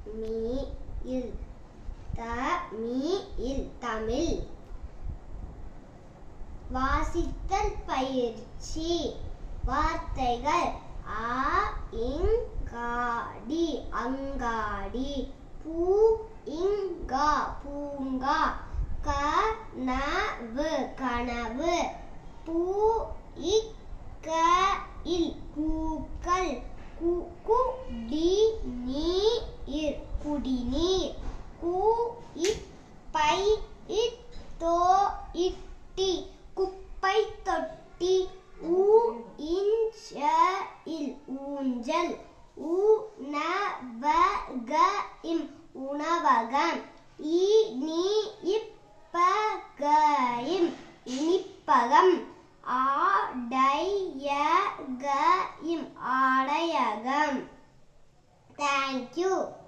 me இல் த மீ இல் தமிழ் வாசித்தல் பயிற்சி வார்த்தைகள் ஆ இங்காடி அங்காடி பூ இங்கா பூங்கா கனவு கனவு பூ இக்க இல் பூக்கள் கு குடி நீர் குடிநீர் கு இப்பை இத்தோ இட்டி குப்பை தொட்டி ஊ இஞ்ச இல் ஊஞ்சல் உணவக இம் உணவகம் இ நீ இப்பக இம் இனிப்பகம் ஆடையக இம் ஆடையகம் தேங்க்யூ